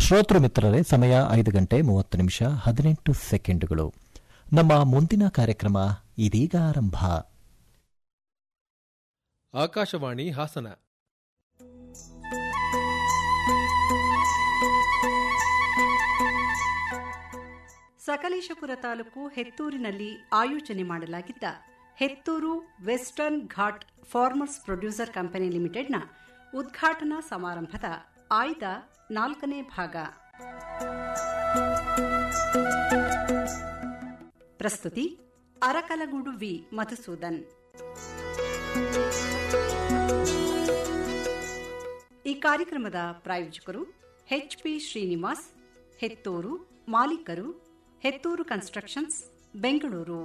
ಶ್ರೋತೃ ಮಿತ್ರರೇ ಸಮಯ ಐದು ಗಂಟೆ ಮೂವತ್ತು ನಿಮಿಷ ಹದಿನೆಂಟು ಸೆಕೆಂಡುಗಳು ನಮ್ಮ ಮುಂದಿನ ಕಾರ್ಯಕ್ರಮ ಇದೀಗ ಆರಂಭ ಆಕಾಶವಾಣಿ ಹಾಸನ ಸಕಲೇಶಪುರ ತಾಲೂಕು ಹೆತ್ತೂರಿನಲ್ಲಿ ಆಯೋಜನೆ ಮಾಡಲಾಗಿದ್ದ Hethur western ghat farmers producer company ಲಿಮಿಟೆಡ್ನ ಉದ್ಘಾಟನಾ ಸಮಾರಂಭದ ಆಯ್ದ ನಾಲ್ಕನೇ ಭಾಗ ಪ್ರಸ್ತುತಿ ಅರಕಲಗೂಡು ವಿ ಮಧುಸೂದನ್ ಈ ಕಾರ್ಯಕ್ರಮದ ಪ್ರಾಯೋಜಕರು ಎಚ್ಪಿ ಶ್ರೀನಿವಾಸ್ ಹೆತ್ತೂರು ಮಾಲೀಕರು ಹೆತ್ತೂರು ಕನ್ಸ್ಟ್ರಕ್ಷನ್ಸ್ ಬೆಂಗಳೂರು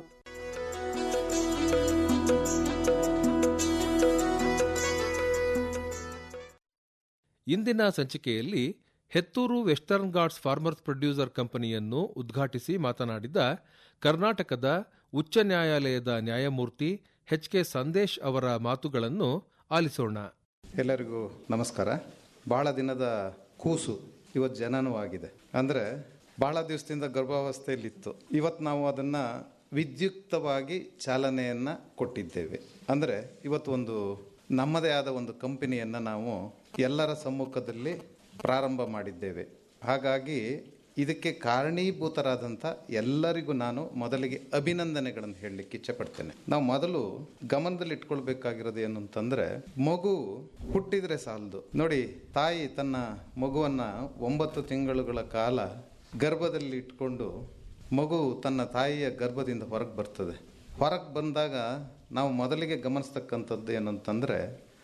ಇಂದಿನ ಸಂಚಿಕೆಯಲ್ಲಿ Hethur western ghats farmers producer ಕಂಪನಿಯನ್ನು ಉದ್ಘಾಟಿಸಿ ಮಾತನಾಡಿದ ಕರ್ನಾಟಕದ ಉಚ್ಚ ನ್ಯಾಯಾಲಯದ ನ್ಯಾಯಮೂರ್ತಿ ಎಚ್ ಕೆ ಸಂದೇಶ್ ಅವರ ಮಾತುಗಳನ್ನು ಆಲಿಸೋಣ ಎಲ್ಲರಿಗೂ ನಮಸ್ಕಾರ ಭಾಳ ದಿನದ ಕೂಸು ಇವತ್ತು ಜನನೂ ಆಗಿದೆ ಅಂದರೆ ಭಾಳ ದಿವಸದಿಂದ ಗರ್ಭಾವಸ್ಥೆಯಲ್ಲಿತ್ತು ಇವತ್ತು ನಾವು ಅದನ್ನು ವಿದ್ಯುಕ್ತವಾಗಿ ಚಾಲನೆಯನ್ನು ಕೊಟ್ಟಿದ್ದೇವೆ ಅಂದರೆ ಇವತ್ತು ಒಂದು ನಮ್ಮದೇ ಆದ ಒಂದು ಕಂಪನಿಯನ್ನು ನಾವು ಎಲ್ಲರ ಸಮ್ಮುಖದಲ್ಲಿ ಪ್ರಾರಂಭ ಮಾಡಿದ್ದೇವೆ ಹಾಗಾಗಿ ಇದಕ್ಕೆ ಕಾರಣೀಭೂತರಾದಂಥ ಎಲ್ಲರಿಗೂ ನಾನು ಮೊದಲಿಗೆ ಅಭಿನಂದನೆಗಳನ್ನು ಹೇಳಲಿಕ್ಕೆ ಇಚ್ಛೆಪಡ್ತೇನೆ ನಾವು ಮೊದಲು ಗಮನದಲ್ಲಿ ಇಟ್ಕೊಳ್ಬೇಕಾಗಿರೋದು ಏನು ಅಂತಂದ್ರೆ ಮಗು ಹುಟ್ಟಿದ್ರೆ ಸಾಲದು ನೋಡಿ ತಾಯಿ ತನ್ನ ಮಗುವನ್ನ ಒಂಬತ್ತು ತಿಂಗಳುಗಳ ಕಾಲ ಗರ್ಭದಲ್ಲಿ ಇಟ್ಕೊಂಡು ಮಗು ತನ್ನ ತಾಯಿಯ ಗರ್ಭದಿಂದ ಹೊರಗೆ ಬರ್ತದೆ ಹೊರಗೆ ಬಂದಾಗ ನಾವು ಮೊದಲಿಗೆ ಗಮನಿಸ್ತಕ್ಕಂಥದ್ದು ಏನಂತಂದರೆ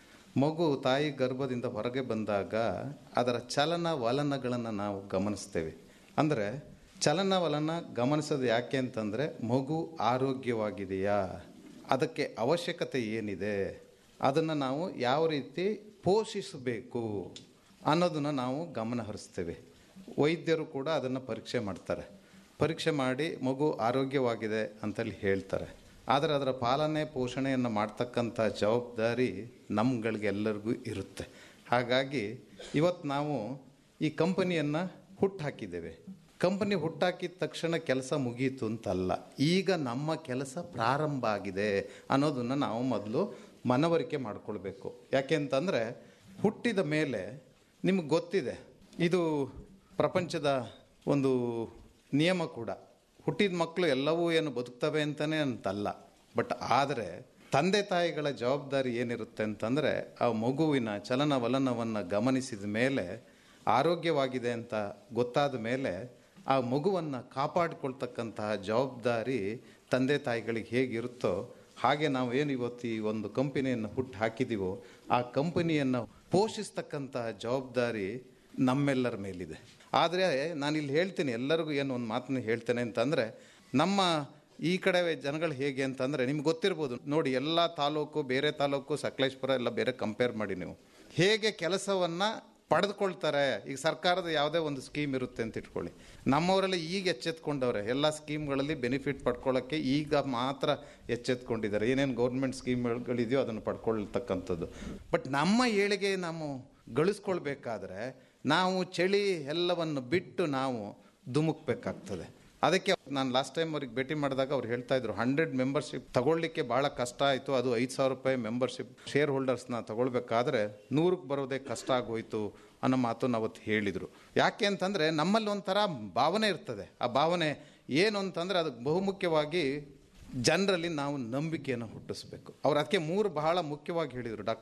ಮಗು ತಾಯಿ ಗರ್ಭದಿಂದ ಹೊರಗೆ ಬಂದಾಗ ಅದರ ಚಲನ ವಲನಗಳನ್ನು ನಾವು ಗಮನಿಸ್ತೇವೆ ಅಂದರೆ ಚಲನವಲನ ಗಮನಿಸೋದು ಯಾಕೆ ಅಂತಂದರೆ ಮಗು ಆರೋಗ್ಯವಾಗಿದೆಯಾ ಅದಕ್ಕೆ ಅವಶ್ಯಕತೆ ಏನಿದೆ ಅದನ್ನು ನಾವು ಯಾವ ರೀತಿ ಪೋಷಿಸಬೇಕು ಅನ್ನೋದನ್ನು ನಾವು ಗಮನ ಹರಿಸ್ತೇವೆ ವೈದ್ಯರು ಕೂಡ ಅದನ್ನು ಪರೀಕ್ಷೆ ಮಾಡ್ತಾರೆ ಪರೀಕ್ಷೆ ಮಾಡಿ ಮಗು ಆರೋಗ್ಯವಾಗಿದೆ ಅಂತೇಳಿ ಹೇಳ್ತಾರೆ ಆದರೆ ಅದರ ಪಾಲನೆ ಪೋಷಣೆಯನ್ನು ಮಾಡ್ತಕ್ಕಂಥ ಜವಾಬ್ದಾರಿ ನಮ್ಗಳಿಗೆಲ್ಲರಿಗೂ ಇರುತ್ತೆ ಹಾಗಾಗಿ ಇವತ್ತು ನಾವು ಈ ಕಂಪನಿಯನ್ನು ಹುಟ್ಟಾಕಿದ್ದೇವೆ ಕಂಪನಿ ಹುಟ್ಟಾಕಿದ ತಕ್ಷಣ ಕೆಲಸ ಮುಗೀತು ಅಂತಲ್ಲ ಈಗ ನಮ್ಮ ಕೆಲಸ ಪ್ರಾರಂಭ ಆಗಿದೆ ಅನ್ನೋದನ್ನು ನಾವು ಮೊದಲು ಮನವರಿಕೆ ಮಾಡಿಕೊಳ್ಬೇಕು ಯಾಕೆ ಅಂತಂದರೆ ಹುಟ್ಟಿದ ಮೇಲೆ ನಿಮಗೆ ಗೊತ್ತಿದೆ ಇದು ಪ್ರಪಂಚದ ಒಂದು ನಿಯಮ ಕೂಡ ಹುಟ್ಟಿದ ಮಕ್ಕಳು ಎಲ್ಲವೂ ಏನು ಬದುಕ್ತವೆ ಅಂತಲೇ ಅಂತಲ್ಲ ಬಟ್ ಆದರೆ ತಂದೆ ತಾಯಿಗಳ ಜವಾಬ್ದಾರಿ ಏನಿರುತ್ತೆ ಅಂತಂದರೆ ಆ ಮಗುವಿನ ಚಲನವಲನವನ್ನು ಗಮನಿಸಿದ ಮೇಲೆ ಆರೋಗ್ಯವಾಗಿದೆ ಅಂತ ಗೊತ್ತಾದ ಮೇಲೆ ಆ ಮಗುವನ್ನು ಕಾಪಾಡಿಕೊಳ್ತಕ್ಕಂತಹ ಜವಾಬ್ದಾರಿ ತಂದೆ ತಾಯಿಗಳಿಗೆ ಹೇಗಿರುತ್ತೋ ಹಾಗೆ ನಾವು ಏನು ಇವತ್ತು ಈ ಒಂದು ಕಂಪನಿಯನ್ನು ಹುಟ್ಟು ಹಾಕಿದ್ದೀವೋ ಆ ಕಂಪನಿಯನ್ನು ಪೋಷಿಸ್ತಕ್ಕಂತಹ ಜವಾಬ್ದಾರಿ ನಮ್ಮೆಲ್ಲರ ಮೇಲಿದೆ ಆದರೆ ನಾನು ಇಲ್ಲಿ ಹೇಳ್ತೀನಿ ಎಲ್ಲರಿಗೂ ಏನು ಒಂದು ಮಾತನ್ನು ಹೇಳ್ತೇನೆ ಅಂತಂದರೆ ನಮ್ಮ ಈ ಕಡೆ ಜನಗಳು ಹೇಗೆ ಅಂತಂದರೆ ನಿಮ್ಗೆ ಗೊತ್ತಿರ್ಬೋದು ನೋಡಿ ಎಲ್ಲ ತಾಲೂಕು ಬೇರೆ ತಾಲೂಕು ಸಕಲೇಶ್ಪುರ ಎಲ್ಲ ಬೇರೆ ಕಂಪೇರ್ ಮಾಡಿ ನೀವು ಹೇಗೆ ಕೆಲಸವನ್ನು ಪಡೆದುಕೊಳ್ತಾರೆ ಈಗ ಸರ್ಕಾರದ ಯಾವುದೇ ಒಂದು ಸ್ಕೀಮ್ ಇರುತ್ತೆ ಅಂತ ಇಟ್ಕೊಳ್ಳಿ ನಮ್ಮವರೆಲ್ಲ ಈಗ ಎಚ್ಚೆತ್ಕೊಂಡವ್ರೆ ಎಲ್ಲ ಸ್ಕೀಮ್ಗಳಲ್ಲಿ ಬೆನಿಫಿಟ್ ಪಡ್ಕೊಳ್ಳೋಕ್ಕೆ ಈಗ ಮಾತ್ರ ಎಚ್ಚೆತ್ಕೊಂಡಿದ್ದಾರೆ ಏನೇನು ಗೌರ್ಮೆಂಟ್ ಸ್ಕೀಮ್ಗಳಿದೆಯೋ ಅದನ್ನು ಪಡ್ಕೊಳ್ತಕ್ಕಂಥದ್ದು ಬಟ್ ನಮ್ಮ ಏಳಿಗೆ ನಾವು ಗಳಿಸ್ಕೊಳ್ಬೇಕಾದ್ರೆ ನಾವು ಚಳಿ ಎಲ್ಲವನ್ನು ಬಿಟ್ಟು ನಾವು ಧುಮುಕ್ಬೇಕಾಗ್ತದೆ ಅದಕ್ಕೆ ನಾನು ಲಾಸ್ಟ್ ಟೈಮ್ ಅವ್ರಿಗೆ ಭೇಟಿ ಮಾಡಿದಾಗ ಅವ್ರು ಹೇಳ್ತಾ ಇದ್ರು ಹಂಡ್ರೆಡ್ ಮೆಂಬರ್ಶಿಪ್ ತಗೊಳ್ಳಿಕ್ಕೆ ಭಾಳ ಕಷ್ಟ ಆಯಿತು ಅದು ಐದು ಸಾವಿರ ರೂಪಾಯಿ ಮೆಂಬರ್ಶಿಪ್ ಶೇರ್ ಹೋಲ್ಡರ್ಸ್ನ ತಗೊಳ್ಬೇಕಾದ್ರೆ ನೂರಕ್ಕೆ ಬರೋದೇ ಕಷ್ಟ ಆಗೋಯ್ತು ಅನ್ನೋ ಮಾತನ್ನು ಅವತ್ತು ಹೇಳಿದರು ಯಾಕೆ ಅಂತಂದರೆ ನಮ್ಮಲ್ಲಿ ಒಂಥರ ಭಾವನೆ ಇರ್ತದೆ ಆ ಭಾವನೆ ಏನು ಅಂತಂದರೆ ಅದಕ್ಕೆ ಬಹುಮುಖ್ಯವಾಗಿ ಜನರಲ್ಲಿ ನಾವು ನಂಬಿಕೆಯನ್ನು ಹುಟ್ಟಿಸ್ಬೇಕು ಅವ್ರು ಅದಕ್ಕೆ ಮೂರು ಬಹಳ ಮುಖ್ಯವಾಗಿ ಹೇಳಿದರು ಡಾಕ್ಟರ್